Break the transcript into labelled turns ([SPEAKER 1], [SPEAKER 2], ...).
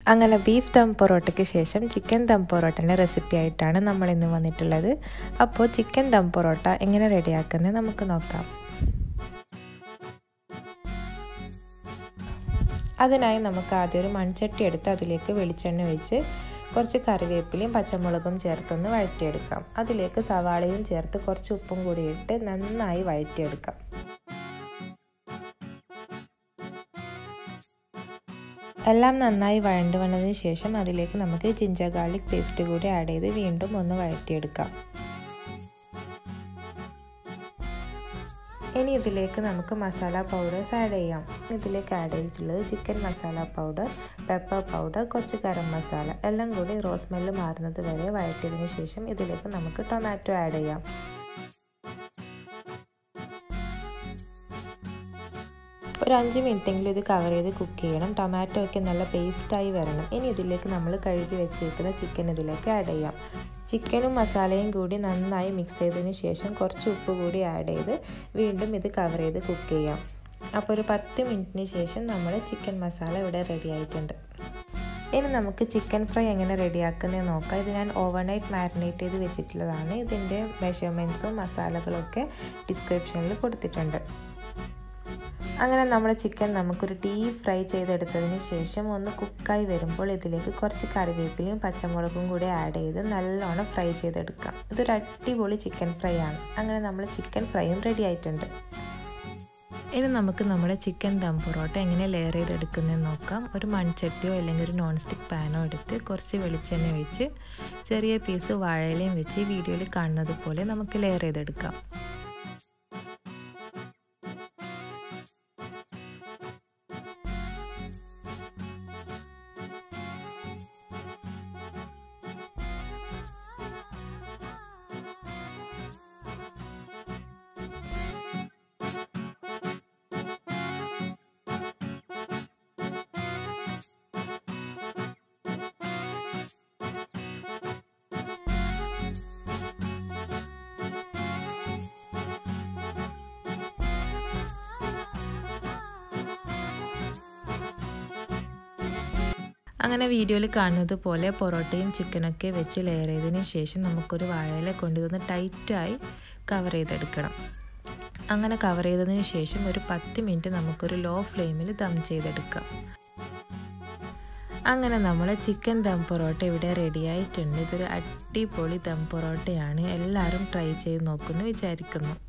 [SPEAKER 1] അങ്ങനെ ബീഫ് ദം പൊറോട്ടയ്ക്ക് ശേഷം chicken dum പൊറോട്ടൻ്റെ recipe ആയിട്ടാണ് നമ്മൾ ഇന്ന് വന്നിട്ടുള്ളത് അപ്പോൾ ചിക്കൻ ദം പൊറോട്ട എങ്ങനെ റെഡിയാക്കുന്നത് നമുക്ക് നോക്കാം അതിനായി നമുക്ക് ആദ്യം ഒരു മൺചട്ടി എടുത്ത് അതിലേക്ക് വെളിച്ചെണ്ണ ഒഴിച്ച് കുറച്ച് കറിവേപ്പിലയും പച്ചമുളകും ചേർത്തൊന്ന് വഴറ്റിയെടുക്കാം അതിലേക്ക് സവാളയും ചേർത്ത് കുറച്ച് ഉപ്പും കൂടി ഇട്ട് നന്നായി വഴറ്റിയെടുക്കാം എല്ലാം നന്നായി വഴണ്ട് വന്നതിന് ശേഷം അതിലേക്ക് നമുക്ക് ജിഞ്ചർ ഗാർലിക് പേസ്റ്റ് കൂടി ആഡ് ചെയ്ത് വീണ്ടും ഒന്ന് വഴറ്റിയെടുക്കാം ഇനി ഇതിലേക്ക് നമുക്ക് മസാല പൗഡേഴ്സ് ആഡ് ചെയ്യാം ഇതിലേക്ക് ആഡ് ചെയ്തിട്ടുള്ളത് chicken masala powder pepper powder കുറച്ച് ഗരം മസാല എല്ലാം കൂടി റോസ് സ്മെല്ല് മാറുന്നത് വരെ വഴറ്റിയതിന് ശേഷം ഇതിലേക്ക് നമുക്ക് ടൊമാറ്റോ ആഡ് ചെയ്യാം ഒരു അഞ്ച് മിനിറ്റെങ്കിലും ഇത് കവർ ചെയ്ത് കുക്ക് ചെയ്യണം ടൊമാറ്റോ ഒക്കെ നല്ല പേസ്റ്റായി വരണം ഇനി ഇതിലേക്ക് നമ്മൾ കഴുകി വെച്ചിരിക്കുന്ന ചിക്കൻ ഇതിലേക്ക് ആഡ് ചെയ്യാം ചിക്കനും മസാലയും കൂടി നന്നായി മിക്സ് ചെയ്തതിന് ശേഷം കുറച്ച് ഉപ്പ് കൂടി ആഡ് ചെയ്ത് വീണ്ടും ഇത് കവർ ചെയ്ത് കുക്ക് ചെയ്യാം അപ്പോൾ ഒരു പത്ത് മിനിറ്റിന് ശേഷം നമ്മൾ ചിക്കൻ മസാല ഇവിടെ റെഡി ആയിട്ടുണ്ട് ഇനി നമുക്ക് ചിക്കൻ ഫ്രൈ എങ്ങനെ റെഡിയാക്കുന്നത് നോക്കാം ഇത് ഞാൻ ഓവർനൈറ്റ് മാരിനേറ്റ് ചെയ്ത് വെച്ചിട്ടുള്ളതാണ് ഇതിൻ്റെ മെഷർമെൻറ്റ്സും മസാലകളൊക്കെ ഡിസ്ക്രിപ്ഷനിൽ കൊടുത്തിട്ടുണ്ട് അങ്ങനെ നമ്മൾ ചിക്കൻ നമുക്കൊരു ഡീപ് ഫ്രൈ ചെയ്തെടുത്തതിന് ശേഷം ഒന്ന് കുക്കായി വരുമ്പോൾ ഇതിലേക്ക് കുറച്ച് കറിവേപ്പിലയും പച്ചമുളകും കൂടി ആഡ് ചെയ്ത് നല്ലോണം ഫ്രൈ ചെയ്തെടുക്കാം ഇതൊരു അടിപൊളി ചിക്കൻ ഫ്രൈ ആണ് അങ്ങനെ നമ്മൾ ചിക്കൻ ഫ്രൈയും റെഡി ആയിട്ടുണ്ട് ഇനി നമുക്ക് നമ്മുടെ ചിക്കൻ ദം പൊറോട്ട എങ്ങനെ ലെയർ ചെയ്തെടുക്കുന്നതെന്ന് നോക്കാം ഒരു മൺചട്ടിയോ അല്ലെങ്കിൽ ഒരു നോൺ സ്റ്റിക്ക് പാനോ എടുത്ത് കുറച്ച് വെളിച്ചെണ്ണ ഒഴിച്ച് ചെറിയ പീസ് വാഴയിലയും വെച്ച് വീഡിയോയിൽ കാണുന്നത് പോലെ നമുക്ക് ലെയർ ചെയ്തെടുക്കാം അങ്ങനെ വീഡിയോയിൽ കാണുന്നത് പോലെ പൊറോട്ടയും ചിക്കനൊക്കെ വെച്ച് ലെയർ ചെയ്തതിന് ശേഷം നമുക്കൊരു വാഴയില കൊണ്ടുവന്ന് ടൈറ്റായി കവർ ചെയ്തെടുക്കണം അങ്ങനെ കവർ ചെയ്തതിന് ശേഷം ഒരു പത്ത് മിനിറ്റ് നമുക്കൊരു ലോ ഫ്ലെയിമിൽ ദം ചെയ്തെടുക്കാം അങ്ങനെ നമ്മൾ ചിക്കൻ ദം പൊറോട്ട ഇവിടെ റെഡി ആയിട്ടുണ്ട് ഇതൊരു അടിപൊളി ദം പൊറോട്ടയാണ് എല്ലാവരും ട്രൈ ചെയ്ത് നോക്കുമെന്ന് വിചാരിക്കുന്നു